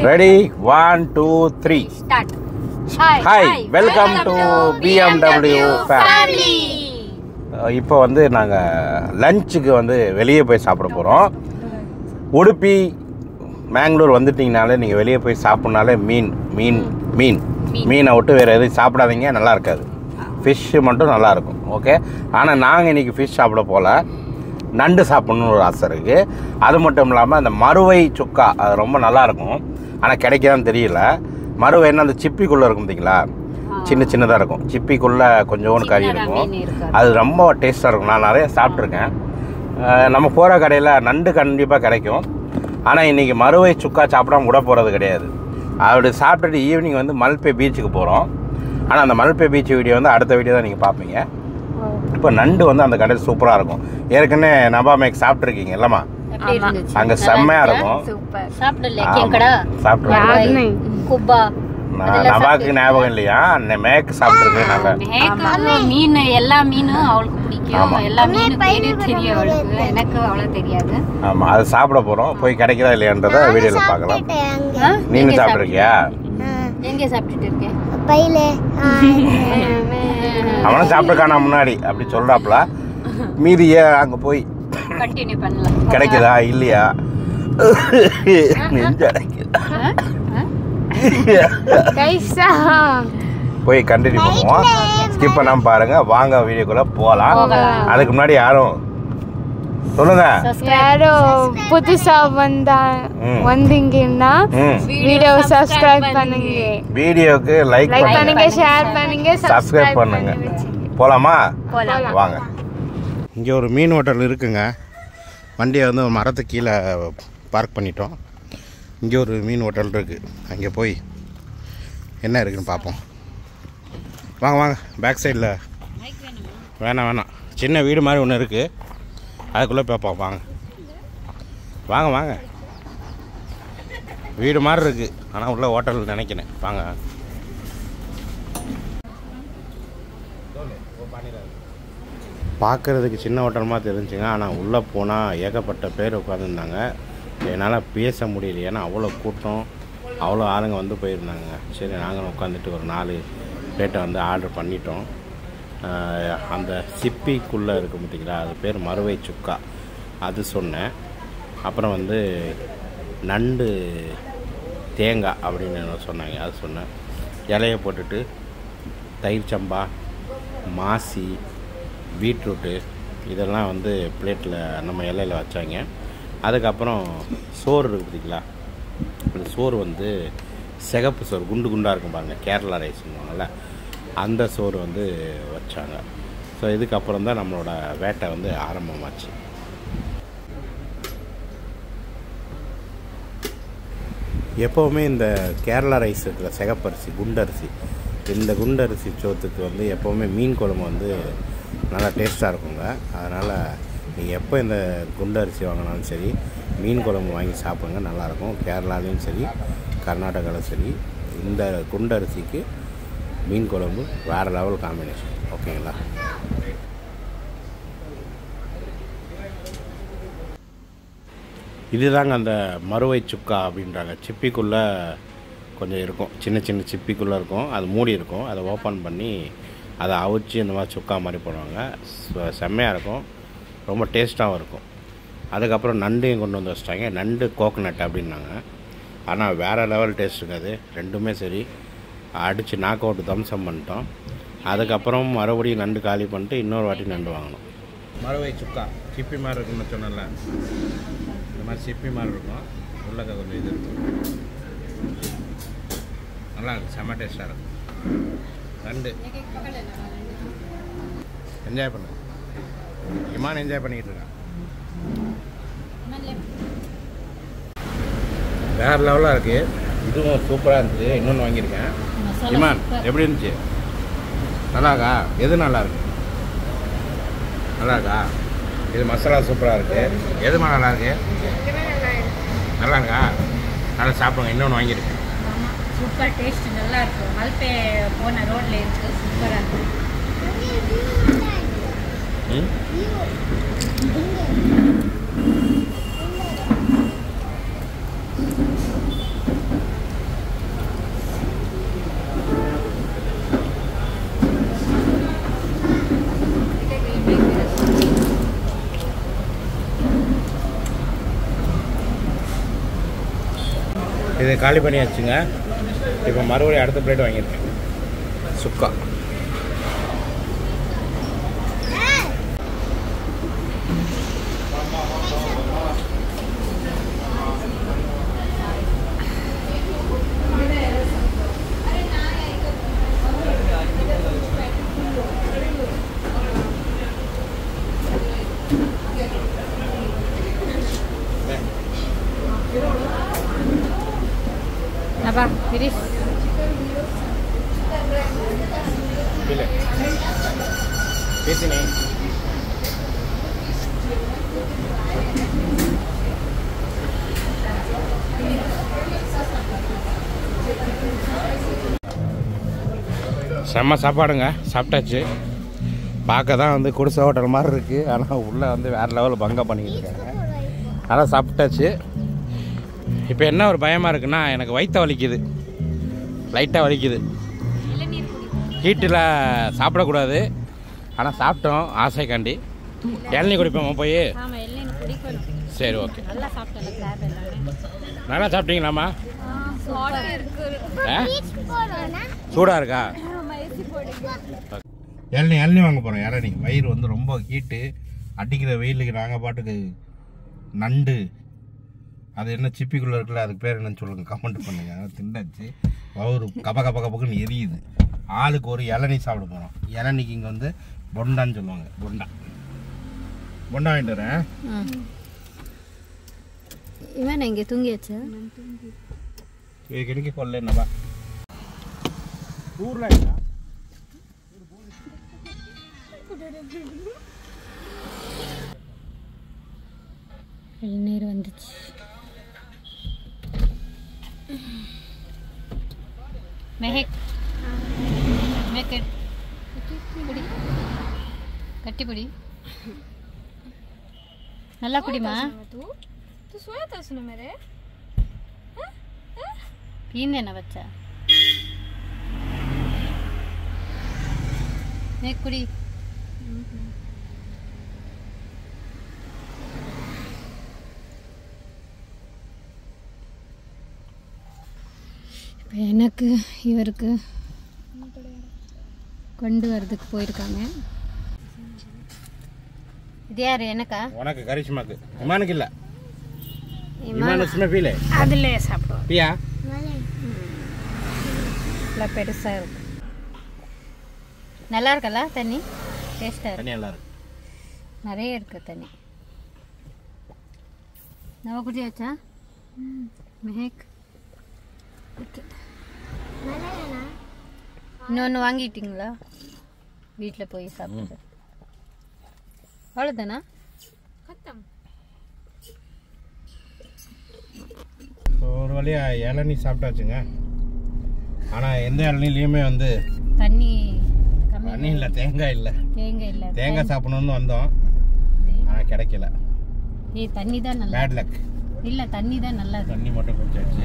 Ready one two three start hi welcome to BMW family இப்போ வந்து நாங்கள் லஞ்சுக்கு வந்து வெளியே போய் சாப்பிட போகிறோம் உடுப்பி மேங்களூர் வந்துட்டிங்கனாலே நீங்கள் வெளியே போய் சாப்பிட்னாலே மீன் மீன் மீன் மீனை விட்டு வேறு எதுவும் சாப்பிடாதீங்க நல்லா இருக்காது ஃபிஷ்ஷு மட்டும் நல்லா இருக்கும் ஓகே ஆனால் நாங்கள் இன்றைக்கி ஃபிஷ் சாப்பிட போகல நண்டு சாப்பிட்ணுன்னு ஒரு ஆசை இருக்குது அது மட்டும் இல்லாமல் அந்த மறுவை சுக்கா அது ரொம்ப நல்லா இருக்கும் ஆனால் கிடைக்கதான் தெரியல மறுவைன்னா அந்த சிப்பிக்குள்ளே இருக்கும் பார்த்தீங்களா சின்ன சின்னதாக இருக்கும் சிப்பிக்குள்ளே கொஞ்சோண்டு கறி சின்னதா இருக்கும் மீன் இருக்கும். அது ரொம்ப டேஸ்ட்டாக இருக்கும் நான் நிறைய சாப்பிட்ருக்கேன் அஹ் நம்ம போகிற கடையில் நண்டு கண்டிப்பாக கிடைக்கும் ஆனால் இன்றைக்கி மறுவை சுக்கா சாப்பிடாம விட போகிறது கிடையாது அப்படி சாப்பிட்டுட்டு ஈவினிங் வந்து மல்பே பீச்சுக்கு போகிறோம் ஆனால் அந்த மல்பே பீச் வீடியோ வந்து அடுத்த வீடியோ தான் நீங்கள் பார்ப்பீங்க இப்போ நண்டு வந்து அந்த கடையில் சூப்பராக இருக்கும் ஏற்கனவே நபா மேக் சாப்பிட்ருக்கீங்க இல்லைம்மா எப்படி இருந்துச்சு அங்கே செம்மையாக இருக்கும் சூப்பர் சாப்பிடல ஆமா. கேங்கடா சாப்பிட்ருக்கேன் குப்பா நான் நபாக்கு ஞாபகம் இல்லையா அந்த மேக் சாப்பிட்ருக்கேன் நல்லா மேக்கு மீன் எல்லா மீனும் அவளுக்கு பிடிக்கும் ஆமா. எல்லா மீனும் பேரு தெரியும் அவளுக்கு எனக்கு அவ்வளவு தெரியாது ஆமாம் அது சாப்பிட போகிறோம் போய் கிடைக்குதா இல்லையான்றதை வீடியோவில் பார்க்கலாம் ஆ? நீனு எங்க சாப்பிட்ருக்கியா சாப்பிட்டு- எங்க சாப்பிட்டுட்டு இருக்கேன் பையில அவனும் சாப்பிட்டுருக்கானா முன்னாடி அப்படி சொல்கிறாப்புல மீதியே அங்கே போய் கண்டினியூ பண்ணலாம் கிடைக்குதா இல்லையா நெஞ்சு அடைக்குதா கைசா போய் கண்டினியூ பண்ணுவோம் ஸ்கிப் பண்ணாமல் பாருங்க வாங்க வீடியோக்குள்ளே போகலாம் போகலாம். அதுக்கு முன்னாடி யாரும் சொல்லுங்க யாரோ புதுசா வந்தா ம். வந்தீங்கன்னா ம் வீடியோ சப்ஸ்கிரைப் பண்ணுங்க வீடியோக்கு லைக் லைக் பண்ணுங்க பண்ணுங்க ஷேர் பண்ணுங்க சப்ஸ்கிரைப் பண்ணுங்க போகலாமா போலாம் வாங்க இங்கே ஒரு மீன் ஹோட்டல் இருக்குங்க வண்டியை வந்து ஒரு மரத்துக்கு கீழே பார்க் பண்ணிட்டோம் இங்கே ஒரு மீன் ஹோட்டல் இருக்குது அங்கே போய் என்ன இருக்குன்னு பார்ப்போம் வாங்க வாங்க பேக் சைடில் வேணாம் வேணாம் சின்ன வீடு மாதிரி ஒன்று இருக்குது அதுக்குள்ளே பார்ப்போம் வாங்க வாங்க வாங்க வீடு மாதிரி இருக்குது ஆனால் உள்ள ஹோட்டல் நினைக்கிறேன் வாங்க பார்க்குறதுக்கு சின்ன ஹோட்டல் தெரிஞ்சுங்க ஆனால் உள்ளே போனால் ஏகப்பட்ட பேர் உட்காந்துருந்தாங்க என்னால் பேச முடியல ஏன்னா அவ்வளோ கூட்டம் அவ்வளோ ஆளுங்க வந்து போயிருந்தாங்க சரி நாங்களும் உட்காந்துட்டு ஒரு நாலு பிளேட்டை வந்து ஆர்டர் பண்ணிட்டோம் ஆஹ் அந்த சிப்பிக்குள்ளே இருக்கு பார்த்தீங்களா அது பேர் மறுவை சுக்கா அது சொன்னேன் அப்புறம் வந்து நண்டு தேங்காய் அப்படின்னு சொன்னாங்க அது சொன்னேன் இலையை போட்டுட்டு தயிர் சம்பா மாசி பீட்ரூட்டு இதெல்லாம் வந்து பிளேட்டில் நம்ம இலையில வச்சாங்க அதுக்கப்புறம் சோறு இருக்குது பார்த்தீங்களா அந்த சோறு வந்து சிகப்பு சோறு குண்டு குண்டாக இருக்கும் பாருங்கள் கேரளா ரைஸ்னுவாங்கல்ல அந்த சோறு வந்து வச்சாங்க ஸோ இதுக்கப்புறம் தான் நம்மளோட வேட்டை வந்து ஆரம்பமாச்சு எப்போவுமே இந்த கேரளா ரைஸ் இருக்கிற சிகப்பரிசி குண்டரிசி இந்த குண்டரிசி சோத்துக்கு வந்து எப்போவுமே மீன் குழம்பு வந்து நல்லா டேஸ்ட்டாக இருக்குங்க அதனால் நீங்கள் எப்போ இந்த குண்டரிசி வாங்கினாலும் சரி மீன் குழம்பு வாங்கி சாப்பிடுங்க நல்லாயிருக்கும் கேரளாலையும் சரி கர்நாடகாவிலும் சரி இந்த குண்டரிசிக்கு மீன் குழம்பு வேறு லெவல் காம்பினேஷன் ஓகேங்களா இதுதாங்க அந்த மறுவை சுக்கா அப்படின்றாங்க சிப்பிக்குள்ளே கொஞ்சம் இருக்கும் சின்ன சின்ன சிப்பிக்குள்ளே இருக்கும் அது மூடி இருக்கும் அதை ஓப்பன் பண்ணி அதை அவிச்சு இந்த மாதிரி சுக்கா மாதிரி போடுவாங்க செ- செம்மையாக இருக்கும் ரொம்ப டேஸ்ட்டாகவும் இருக்கும் அதுக்கப்புறம் நண்டையும் கொண்டு வந்து வச்சிட்டாங்க நண்டு கோகனட் அப்படின்னாங்க ஆனால் வேறு லெவல் டேஸ்ட்டுங்க அது ரெண்டுமே சரி அடித்து நாக் அவுட் தம்சம் பண்ணிட்டோம் அதுக்கப்புறம் மறுபடியும் நண்டு காலி பண்ணிட்டு இன்னொரு வாட்டி நண்டு வாங்கினோம் மறுவை சுக்கா சிப்பி மாதிரி இருக்குன்னு சொன்னல இந்த மாதிரி சிப்பி மாதிரி இருக்கும் உள்ளக்க கொஞ்சம் இது இருக்கும் நல்லா இருக்கும் செம்ம டேஸ்ட்டாக இருக்கும் ரெண்டு என்ஜாய் பண்ணு இமான் என்ஜாய் பண்ணிக்கிட்டு இருக்கான் வேறு லெவலாக இருக்குது இதுவும் சூப்பராக இருந்துச்சு இன்னொன்று வாங்கியிருக்கேன் இமான் எப்படி இருந்துச்சு நல்லா இருக்கா எது நல்லா இருக்கு நல்லா இருக்கா இது மசாலா சூப்பராக இருக்கு எதுமா நல்லா இருக்கு நல்லா இருக்கா நல்லா சாப்பிடுங்க இன்னொன்று வாங்கியிருக்கேன் சூப்பர் டேஸ்ட் நல்லா இருக்கும் மல்பே போன ரோட்ல இருக்கு சூப்பரா இருக்கு ம் இது காலி பண்ணியாச்சுங்க இப்போ மறுபடியும் அடுத்த பிளேட் வாங்கியிருக்கேன் சுக்கா அப்பா கிரீஷ் இல்லை பேசினே செம்ம சாப்பாடுங்க சாப்பிட்டாச்சு பார்க்க தான் வந்து குடிசை ஹோட்டல் மாதிரி இருக்குது ஆனால் உள்ளே வந்து வேறு லெவலில் பங்கா பண்ணிக்கிட்டு இருக்காங்க அதெல்லாம் சாப்பிட்டாச்சு இப்போ என்ன ஒரு பயமாக இருக்குன்னா எனக்கு வயிற்ற வலிக்குது லைட்டாக வலிக்குது ஹீட்டில் சாப்பிடக்கூடாது ஆனால் சாப்பிட்டோம் ஆசைக்காண்டி இளநீ குடிப்போமா போய் ஆமா எல்லாம் பிடிக்கணும் சரி ஓகே நல்லா சாப்பிட்டல கிராப் எல்லாமே நல்லா சாப்பிட்டீங்களாம்மா வாட்டர் இருக்கு ஆ சூடாக இருக்கா இளநீ இளநீ வாங்க போகிறோம் இளநீ வயிறு வந்து ரொம்ப ஹீட்டு அடிக்கிற வெயிலுக்கு நாங்கள் பாட்டுக்கு நண்டு அது என்ன சிப்பிக்குள்ளே இருக்குல்ல அதுக்கு பேர் என்னன்னு சொல்லுங்க கமெண்ட் பண்ணுங்க அதை திண்டாச்சு வயிறு கப கப கபக்குன்னு எரியுது ஆளுக்கு ஒரு இளநீ சாப்பிட போகிறோம் இளநீக்கு இங்கே வந்து பொண்டான்னு சொல்லுவாங்க பொண்டா பொண்டா வாங்கிட்டு வரேன் இவன் இங்கே தூங்கியாச்சு கிடக்கி கொள்ள என்னப்பா ஊரில் என்ன இளநீர் வந்துச்சு மெஹக் மெஹக் பிடி கட்டி பிடி நல்லா குடிமா तू तू सोया था उसने मेरे पीने ना बच्चा एक कुड़ी இப்போ எனக்கு இவருக்கு கொண்டு வரதுக்கு போயிருக்காங்க இது யார் எனக்கா உனக்கு கரிஷ்மாக்கு இமானுக்கு இல்லை இமானு சும்மா பீலே அதில் சாப்பிடுவோம் பியா நல்லா பெருசாக இருக்கு நல்லா இருக்கல்ல தண்ணி டேஸ்ட்டாக இருக்கு தண்ணி நல்லா இருக்கு நிறைய இருக்கு தண்ணி நம்ம குடியாச்சா மெஹக் ஓகே இன்னொன்று வாங்கிட்டீங்களா வீட்டில் போய் சாப்பிட்டு அவ்வளோதானா खत्म ஸோ ஒரு வழியா இளநீ சாப்பிட்டாச்சுங்க ஆனால் எந்த இளநிலையுமே வந்து தண்ணி கம்மி தண்ணி இல்லை தேங்காய் இல்லை தேங்காய் இல்லை தேங்காய் சாப்பிடணும்னு வந்தோம் ஆனால் கிடைக்கல ஏய் தண்ணி தான் நல்லா பேட் லக் இல்லை தண்ணி தான் நல்லா இருக்கு தண்ணி மட்டும் குடிச்சாச்சு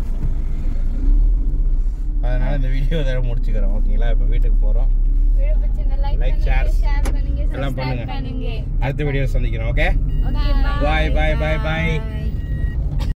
அதனால இந்த வீடியோ இதோட முடிச்சுக்கிறோம் ஓகேங்களா இப்போ வீட்டுக்கு போகிறோம் वीडियो बच्चे ने लाइक லைக் ஷேர் शेयर करेंगे எல்லாம் सब्सक्राइब பண்ணுங்க करेंगे அடுத்த வீடியோ சந்திக்கிறோம் okay okay bye bye bye bye பாய்